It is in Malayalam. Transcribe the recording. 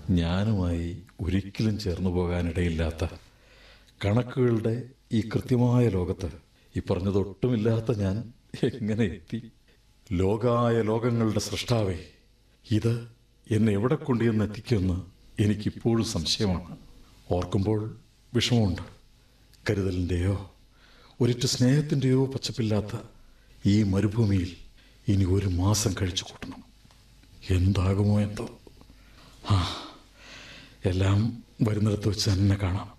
ഞാനുമായി ഒരിക്കലും ചേർന്നു പോകാനിടയില്ലാത്ത കണക്കുകളുടെ ഈ കൃത്യമായ ലോകത്ത് ഈ പറഞ്ഞതൊട്ടുമില്ലാത്ത ഞാൻ എങ്ങനെ എത്തി ലോകായ ലോകങ്ങളുടെ സൃഷ്ടാവേ ഇത് എന്നെ എവിടെ കൊണ്ടുവന്ന് എത്തിക്കുമെന്ന് എനിക്കിപ്പോഴും സംശയമാണ് ഓർക്കുമ്പോൾ വിഷമമുണ്ട് കരുതലിൻ്റെയോ ഒരിറ്റ സ്നേഹത്തിൻ്റെയോ പച്ചപ്പില്ലാത്ത ഈ മരുഭൂമിയിൽ ഇനി ഒരു മാസം കഴിച്ചു കൂട്ടണം എന്താകുമോ എന്തോ ആ എല്ലാം വരുന്നിടത്ത് വെച്ച് തന്നെ കാണാം